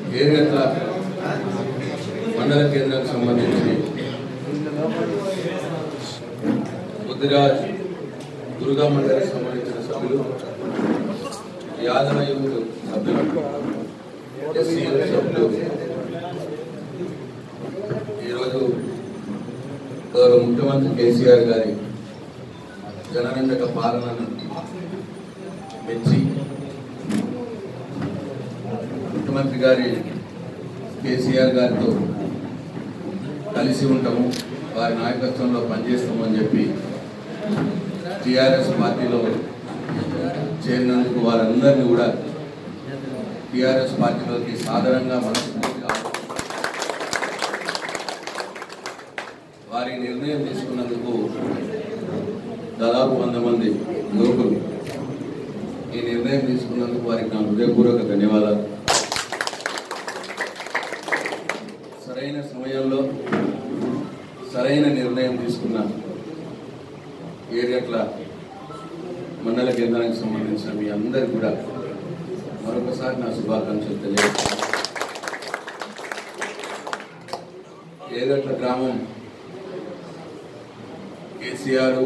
ఏరియట్ల మండల కేంద్రానికి సంబంధించి బుద్ధిరాజ్ దుర్గా మండలికి సంబంధించిన సభ్యులు యాదవ యూత్ సభ్యులు ఎస్సీ యూత్ సభ్యులు ఈరోజు గౌరవ ముఖ్యమంత్రి కేసీఆర్ గారి జనరంజక పాలనను మెచ్చి ముఖ్యమంత్రి గారి కేసీఆర్ గారితో కలిసి ఉంటాము వారి నాయకత్వంలో పనిచేస్తాము అని చెప్పి టీఆర్ఎస్ పార్టీలో చేరినందుకు వారందరినీ కూడా టీఆర్ఎస్ పార్టీలోకి సాధారణంగా మనస్ఫూర్తిగా వారి నిర్ణయం తీసుకున్నందుకు దాదాపు వంద మంది యువకులు ఈ నిర్ణయం తీసుకున్నందుకు వారికి నా హృదయపూర్వక ధన్యవాదాలు సరైన సమయంలో సరైన నిర్ణయం తీసుకున్న ఏరియట్ల మండల కేంద్రానికి సంబంధించిన మీ అందరికి కూడా మరొకసారి నా శుభాకాంక్షలు తెలియజేస్తాను ఏరియట్ల గ్రామం కేసీఆర్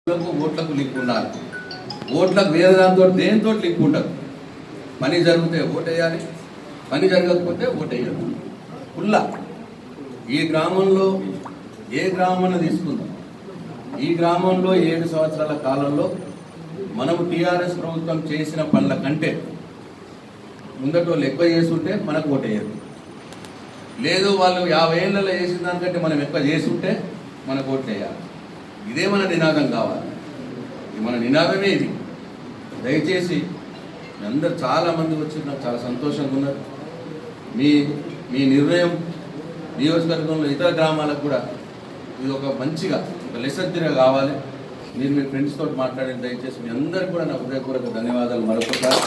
ఓట్లకు ఓట్లకు లింక్ ఉండాలి ఓట్లకు వేరే దాంతో దేనితో లింక్ ఉండదు పని జరిగితే ఓటేయాలి పని జరగకపోతే ఓటేయాలి కుల్లా ఈ గ్రామంలో ఏ గ్రామం తీసుకుందాం ఈ గ్రామంలో ఏడు సంవత్సరాల కాలంలో మనము టీఆర్ఎస్ ప్రభుత్వం చేసిన పనుల కంటే ముందట వాళ్ళు ఎక్కువ చేస్తుంటే మనకు ఓటేయరు లేదు వాళ్ళు యాభై ఏళ్ళలో చేసిన దానికంటే మనం ఎక్కువ చేస్తుంటే మనకు ఓట్లేయాలి ఇదే మన నినాదం కావాలి ఇది మన నినాదమే ఇది దయచేసి మీ అందరు చాలా మంది వచ్చి నాకు చాలా సంతోషంగా ఉన్నారు మీ మీ నిర్ణయం నియోజకవర్గంలో ఇతర గ్రామాలకు కూడా ఇది ఒక మంచిగా ఒక లెసన్ తిరగ కావాలి మీరు మీ ఫ్రెండ్స్ తోటి మాట్లాడిన దయచేసి మీ అందరికీ కూడా నా హృదయపూర్వక ధన్యవాదాలు మరొకసారి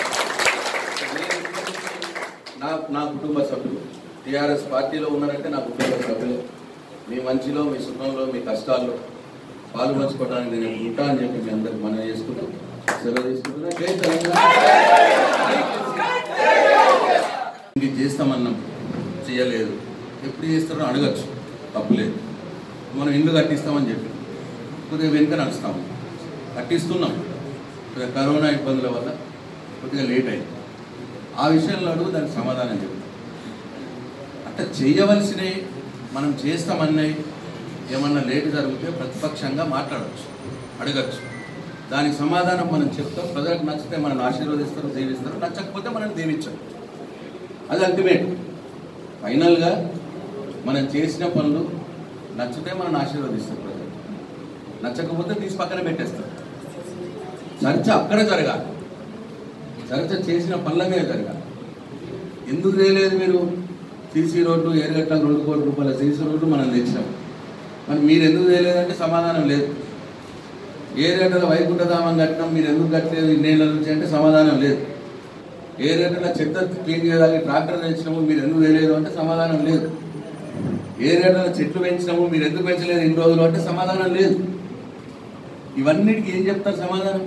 నా నా కుటుంబ సభ్యులు టీఆర్ఎస్ పార్టీలో ఉన్నారంటే నా కుటుంబ సభ్యులు మీ మంచిలో మీ సుఖంలో మీ కష్టాల్లో పాలు పంచుకోవడానికి నేను ఉంటా అని చెప్పి మీ అందరికి మనం చేసుకుంటూ సెలవు తీసుకుంటున్నా జై తెలంగాణ ఇది చేస్తామన్నాం చేయలేదు ఎప్పుడు చేస్తారో అడగచ్చు తప్పులేదు మనం ఇల్లు కట్టిస్తామని చెప్పి కొద్దిగా వెనుక నడుస్తాము కట్టిస్తున్నాం కొద్దిగా కరోనా ఇబ్బందుల వల్ల కొద్దిగా లేట్ అయింది ఆ విషయంలో అడుగు దానికి సమాధానం చెప్పు అట్లా చేయవలసినవి మనం చేస్తామన్నాయి ఏమన్నా లేట్ జరిగితే ప్రతిపక్షంగా మాట్లాడవచ్చు అడగచ్చు దానికి సమాధానం మనం చెప్తాం ప్రజలకు నచ్చితే మనం ఆశీర్వదిస్తారు దీవిస్తారు నచ్చకపోతే మనం దీవించాం అది అల్టిమేట్ ఫైనల్గా మనం చేసిన పనులు నచ్చితే మనం ఆశీర్వదిస్తారు ప్రజలు నచ్చకపోతే తీసి పక్కన పెట్టేస్తారు చర్చ అక్కడ జరగాలి చర్చ చేసిన పనుల మీద జరగాలి ఎందుకు చేయలేదు మీరు సీసీ రోడ్డు ఏరుగట్ల రెండు కోట్ల రూపాయల సీసీ రోడ్డు మనం తెచ్చినాం మరి మీరు ఎందుకు చేయలేదంటే సమాధానం లేదు ఏరేటల వైకుంఠధామం కట్టినాం మీరు ఎందుకు కట్టలేదు ఇన్నేళ్ళ నుంచి అంటే సమాధానం లేదు ఏరేటల చెత్త క్లీన్ చేయడానికి ట్రాక్టర్ తెచ్చినాము మీరు ఎందుకు వేయలేదు అంటే సమాధానం లేదు ఏరేటల చెట్లు పెంచినాము మీరు ఎందుకు పెంచలేదు ఇన్ని రోజులు అంటే సమాధానం లేదు ఇవన్నిటికీ ఏం చెప్తారు సమాధానం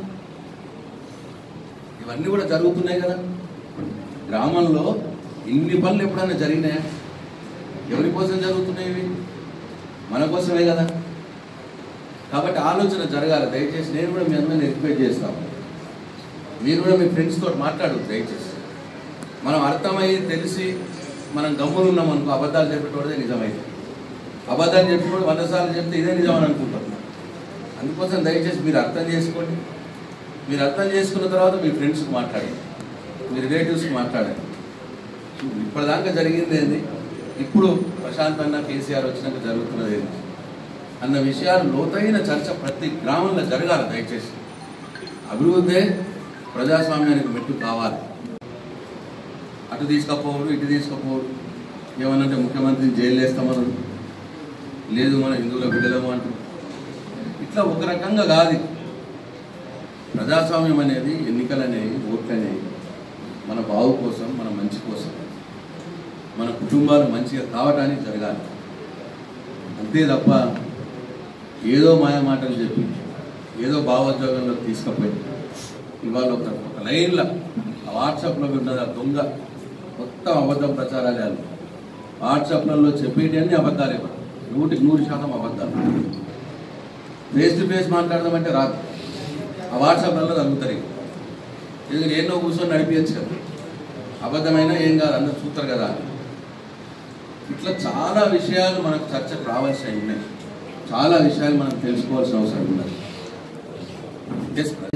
ఇవన్నీ కూడా జరుగుతున్నాయి కదా గ్రామంలో ఇన్ని పనులు ఎప్పుడైనా జరిగినాయా ఎవరి కోసం జరుగుతున్నాయి ఇవి మన కోసమే కదా కాబట్టి ఆలోచన జరగాలి దయచేసి నేను కూడా మీ అందరిని రిక్వెస్ట్ చేస్తాను మీరు కూడా మీ ఫ్రెండ్స్ తోటి మాట్లాడు దయచేసి మనం అర్థమయ్యి తెలిసి మనం గమ్ములు ఉన్నాం అనుకో అబద్ధాలు చెప్పేటోడే నిజమైతే అబద్ధాలు చెప్పేటోడు వంద సార్లు చెప్తే ఇదే నిజం అని అనుకుంటాం అందుకోసం దయచేసి మీరు అర్థం చేసుకోండి మీరు అర్థం చేసుకున్న తర్వాత మీ ఫ్రెండ్స్కి మాట్లాడండి మీ రిలేటివ్స్కి మాట్లాడండి ఇప్పటిదాకా జరిగింది ఏంది ఇప్పుడు ప్రశాంత్ అన్న కేసీఆర్ వచ్చినాక జరుగుతున్నది ఏంది అన్న విషయాలు లోతైన చర్చ ప్రతి గ్రామంలో జరగాలి దయచేసి అభివృద్ధే ప్రజాస్వామ్యానికి మెట్టు కావాలి అటు తీసుకపోవడు ఇటు తీసుకపోవడు ఏమనంటే ముఖ్యమంత్రిని జైలు వేస్తామను లేదు మన హిందువుల బిడ్డలము అంటారు ఇట్లా ఒక రకంగా కాదు ఇది. ప్రజాస్వామ్యం అనేది ఎన్నికలు అనేవి ఓట్లు అనేవి మన బావు కోసం మన మంచి కోసం మన కుటుంబాలు మంచిగా కావడానికి జరగాలి అంతే తప్ప ఏదో మాయ మాటలు చెప్పి ఏదో భావోద్యోగంలో తీసుకుపోయి ఇవాళ ఒక ఒక లైన్లో ఆ వాట్సాప్లో ఉన్నది ఆ దొంగ మొత్తం అబద్ధం ప్రచారాలు వాళ్ళు వాట్సాప్లలో చెప్పేటి అన్ని అబద్ధాలే నూటికి నూరు శాతం అబద్ధాలు ఫేస్ టు ఫేస్ మాట్లాడదామంటే రాదు ఆ వాట్సాప్లలో తగ్గుతారు ఇక. ఎందుకంటే ఎన్నో కూర్చొని నడిపించచ్చు కదా అబద్ధమైనా ఏం కాదు అందరు చూస్తారు కదా ఇట్లా చాలా విషయాలు మనకు చర్చకు రావాల్సినవి ఉన్నాయి చాలా విషయాలు మనం తెలుసుకోవాల్సిన అవసరం ఉన్నది Yes, brother.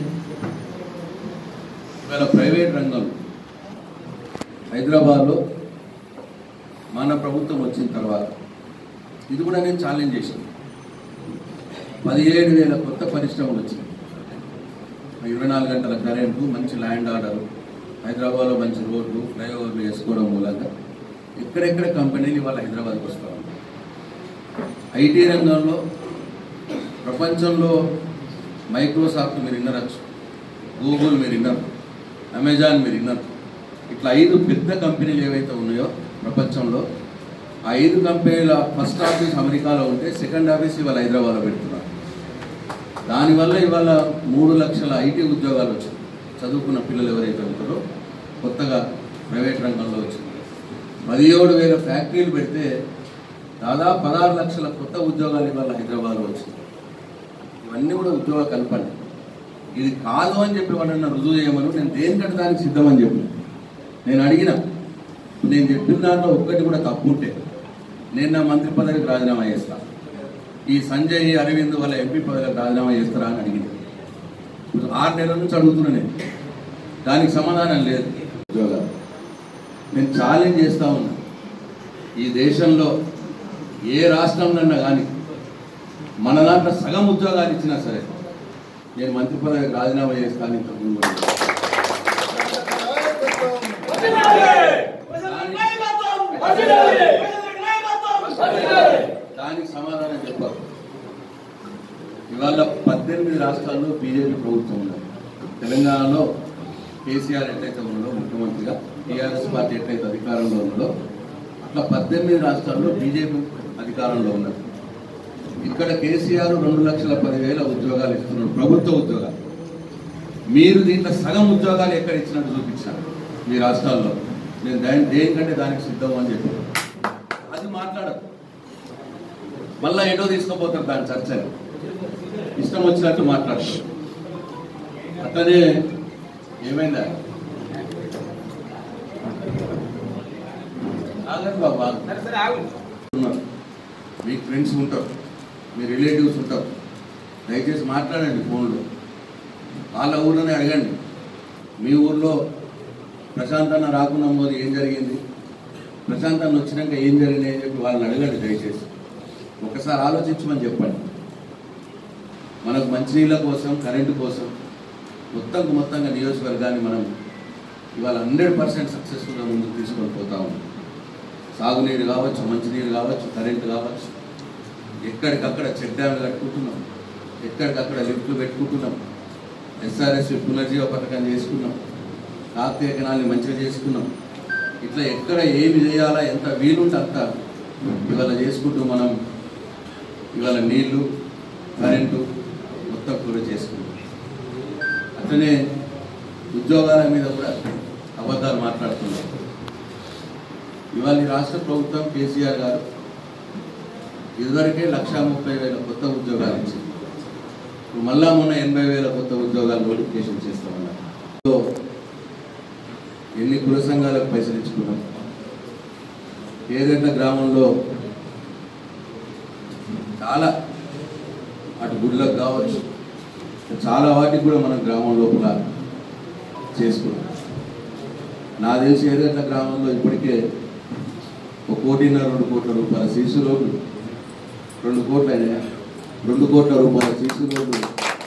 ఇవాళ ప్రైవేట్ రంగంలో హైదరాబాద్లో మన ప్రభుత్వం వచ్చిన తర్వాత ఇది కూడా నేను ఛాలెంజ్ చేశాను పదిహేడు వేల కొత్త పరిశ్రమలు వచ్చినాయి ఇరవై నాలుగు గంటల కరెంటు మంచి ల్యాండ్ ఆర్డర్ హైదరాబాద్లో మంచి రోడ్లు ఫ్లైఓవర్లు వేసుకోవడం మూలంగా ఎక్కడెక్కడ కంపెనీలు ఇవాళ హైదరాబాద్కి వస్తూ ఉన్నాయి ఐటీ రంగంలో ప్రపంచంలో మైక్రోసాఫ్ట్ మీరు విన్నరచ్చు గూగుల్ మీరు విన్నారు అమెజాన్ మీరు విన్నారు ఇట్లా ఐదు పెద్ద కంపెనీలు ఏవైతే ఉన్నాయో ప్రపంచంలో ఆ ఐదు కంపెనీల ఫస్ట్ ఆఫీస్ అమెరికాలో ఉంటే సెకండ్ ఆఫీస్ ఇవాళ హైదరాబాద్లో పెడుతున్నారు దానివల్ల ఇవాళ మూడు లక్షల ఐటీ ఉద్యోగాలు వచ్చాయి చదువుకున్న పిల్లలు ఎవరైతే ఉంటారో కొత్తగా ప్రైవేట్ రంగంలో వచ్చింది పదిహేడు వేల ఫ్యాక్టరీలు పెడితే దాదాపు పదహారు లక్షల కొత్త ఉద్యోగాలు ఇవాళ హైదరాబాద్లో వచ్చింది ఇవన్నీ కూడా ఉద్యోగ కల్పన ఇది కాదు అని చెప్పి వాళ్ళని రుజువు చేయమని నేను దేనికంటే దానికి సిద్ధమని చెప్పి నేను అడిగిన నేను చెప్పిన దాంట్లో ఒక్కటి కూడా తప్పు ఉంటే నేను నా మంత్రి పదవికి రాజీనామా చేస్తా ఈ సంజయ్ అరవింద్ వాళ్ళ ఎంపీ పదవికి రాజీనామా చేస్తారా అని అడిగింది ఇప్పుడు ఆరు నెలల నుంచి అడుగుతున్నా నేను దానికి సమాధానం లేదు ఉద్యోగాలు నేను ఛాలెంజ్ చేస్తా ఉన్నా ఈ దేశంలో ఏ రాష్ట్రంలో కానీ మన దాంట్లో సగం ఉద్యోగాలు ఇచ్చినా సరే నేను మంత్రి పదవికి రాజీనామా చేస్తాను ఇంతకుముందు కూడా. దానికి సమాధానం చెప్పాలి ఇవాళ పద్దెనిమిది రాష్ట్రాల్లో బీజేపీ ప్రభుత్వం ఉన్నది తెలంగాణలో కేసీఆర్ ఎట్లయితే ఉన్నదో ముఖ్యమంత్రిగా టీఆర్ఎస్ పార్టీ ఎట్లయితే అధికారంలో ఉన్నదో అట్లా పద్దెనిమిది రాష్ట్రాల్లో బీజేపీ అధికారంలో ఉన్నది ఇక్కడ కేసీఆర్ రెండు లక్షల పదివేల ఉద్యోగాలు ఇస్తున్నారు ప్రభుత్వ ఉద్యోగాలు మీరు దీంట్లో సగం ఉద్యోగాలు ఎక్కడ ఇచ్చినట్టు చూపించారు మీ రాష్ట్రాల్లో నేను దాని దేనికంటే దానికి సిద్ధం అని చెప్పి అది మాట్లాడదు మళ్ళా ఎటో తీసుకుపోతారు దాని చర్చని ఇష్టం వచ్చినట్టు మాట్లాడతారు అట్లనే ఏమైందా ఆగండి బాబా ఉన్నారు మీ ఫ్రెండ్స్ ఉంటారు మీ రిలేటివ్స్ ఉంటారు దయచేసి మాట్లాడండి ఫోన్లో వాళ్ళ ఊర్లోనే అడగండి మీ ఊర్లో ప్రశాంత్ అన్న రాకుండా పోదు ఏం జరిగింది ప్రశాంత్ అన్న వచ్చినాక ఏం జరిగింది అని చెప్పి వాళ్ళని అడగండి దయచేసి ఒకసారి ఆలోచించమని చెప్పండి మనకు మంచినీళ్ళ కోసం కరెంటు కోసం మొత్తంకు మొత్తంగా నియోజకవర్గాన్ని మనం ఇవాళ హండ్రెడ్ పర్సెంట్ సక్సెస్ఫుల్గా ముందుకు తీసుకొని పోతా ఉన్నాం సాగునీరు కావచ్చు మంచినీరు కావచ్చు కరెంటు కావచ్చు ఎక్కడికక్కడ చెక్ డ్యామ్లు కట్టుకుంటున్నాం ఎక్కడికక్కడ లిఫ్ట్లు పెట్టుకుంటున్నాం ఎస్ఆర్ఎస్ పునర్జీవ పథకం చేసుకున్నాం కాకతీయ కెనాల్ని మంచిగా చేసుకున్నాం ఇట్లా ఎక్కడ ఏమి చేయాలా ఎంత వీలుంటే అంత ఇవాళ చేసుకుంటూ మనం ఇవాళ నీళ్లు కరెంటు మొత్తం కూడా చేసుకున్నాం అట్లనే ఉద్యోగాల మీద కూడా అబద్ధాలు మాట్లాడుతున్నాం ఇవాళ ఈ రాష్ట్ర ప్రభుత్వం కేసీఆర్ గారు ఇదివరకే లక్షా ముప్పై వేల కొత్త ఉద్యోగాలు ఇచ్చింది ఇప్పుడు మళ్ళా మొన్న ఎనభై వేల కొత్త ఉద్యోగాలు నోటిఫికేషన్ చేస్తామన్నారు సో ఎన్ని కుల సంఘాలకు పైసలు ఇచ్చుకున్నాం ఏదైనా గ్రామంలో చాలా అటు గుడ్లకు కావచ్చు చాలా వాటికి కూడా మనం గ్రామం లోపల చేసుకున్నాం నా తెలిసి ఏదైనా గ్రామంలో ఇప్పటికే ఒక కోటిన్నర రెండు కోట్ల రూపాయల సీసు రోడ్లు రెండు కోట్ల అయినాయా? రెండు కోట్ల రూపాయల సీసు రోడ్లు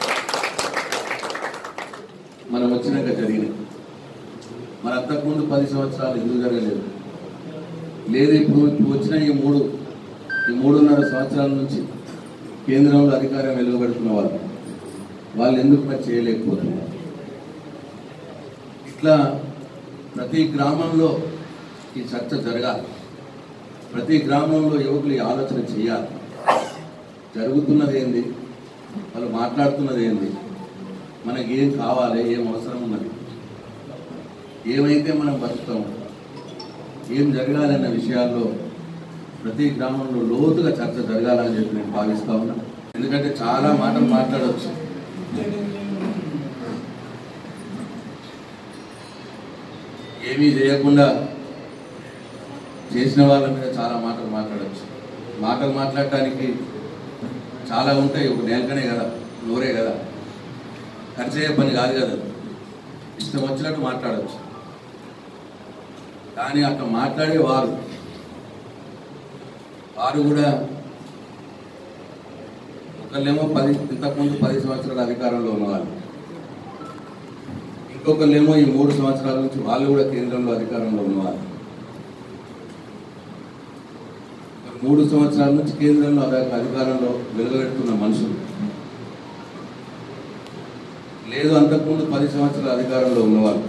మనం వచ్చినాక జరిగినాయి మరి అంతకుముందు పది సంవత్సరాలు ఎందుకు జరగలేదు లేదు ఇప్పుడు ఇప్పుడు వచ్చిన ఈ మూడు ఈ మూడున్నర సంవత్సరాల నుంచి కేంద్రంలో అధికారం వెలువబెడుతున్న వాళ్ళు వాళ్ళు ఎందుకు మరి చేయలేకపోతున్నారు ఇట్లా ప్రతి గ్రామంలో ఈ చర్చ జరగాలి ప్రతి గ్రామంలో యువకులు ఈ ఆలోచన చేయాలి జరుగుతున్నది ఏంది వాళ్ళు మాట్లాడుతున్నది ఏంది మనకి ఏం కావాలి ఏం అవసరం ఉన్నది ఏమైతే మనం బతుకుతాం ఏం జరగాలన్న విషయాల్లో ప్రతి గ్రామంలో లోతుగా చర్చ జరగాలని చెప్పి నేను భావిస్తా ఉన్నా ఎందుకంటే చాలా మాటలు మాట్లాడవచ్చు ఏమీ చేయకుండా చేసిన వాళ్ళ మీద చాలా మాటలు మాట్లాడచ్చు మాటలు మాట్లాడటానికి చాలా ఉంటాయి ఒక నేలకనే కదా నోరే కదా ఖర్చు అయ్యే పని కాదు కదా ఇష్టం వచ్చినట్టు మాట్లాడచ్చు కానీ అట్లా మాట్లాడే వారు వారు కూడా ఒకళ్ళేమో పది ఇంతకుముందు పది సంవత్సరాల అధికారంలో ఉన్నవాళ్ళు ఇంకొకళ్ళేమో ఈ మూడు సంవత్సరాల నుంచి వాళ్ళు కూడా కేంద్రంలో అధికారంలో ఉన్నవాళ్ళు మూడు సంవత్సరాల నుంచి కేంద్రంలో అధి- అధికారంలో వెలువెడుతున్న మనుషులు లేదు అంతకుముందు పది సంవత్సరాల అధికారంలో ఉన్నవాళ్ళు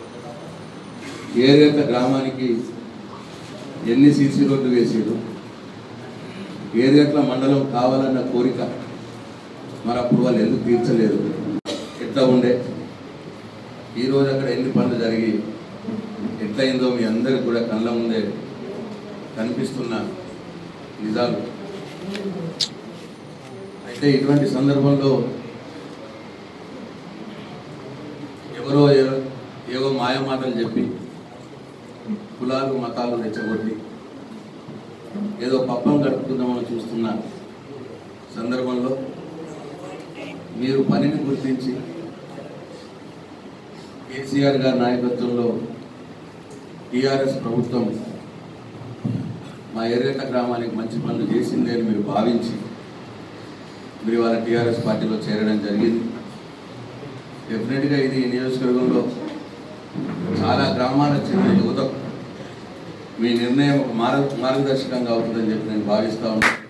ఏదైతే గ్రామానికి ఎన్ని సీసీ రోడ్లు వేసారు ఏదైతే మండలం కావాలన్న కోరిక మరి అప్పుడు వాళ్ళు ఎందుకు తీర్చలేదు ఎట్లా ఉండే ఈరోజు అక్కడ ఎన్ని పనులు జరిగి ఎట్లయిందో మీ అందరికి కూడా కళ్ళ ముందే కనిపిస్తున్న నిజాలు అంటే ఇటువంటి సందర్భంలో ఎవరో ఏ- ఏవో మాయమాటలు చెప్పి కులాలు మతాలు రెచ్చగొట్టి ఏదో పప్పం గడుపుకుందామని చూస్తున్న సందర్భంలో మీరు పనిని గుర్తించి కేసీఆర్ గారి నాయకత్వంలో టీఆర్ఎస్ ప్రభుత్వం మా ఎర్రట గ్రామానికి మంచి పనులు చేసింది అని మీరు భావించి మీరు ఇవాళ టీఆర్ఎస్ పార్టీలో చేరడం జరిగింది డెఫినెట్గా ఇది ఈ నియోజకవర్గంలో చాలా గ్రామాలకు చెందిన యువత మీ నిర్ణయం ఒక మార్గ మార్గదర్శకంగా అవుతుందని చెప్పి నేను భావిస్తా ఉన్నాను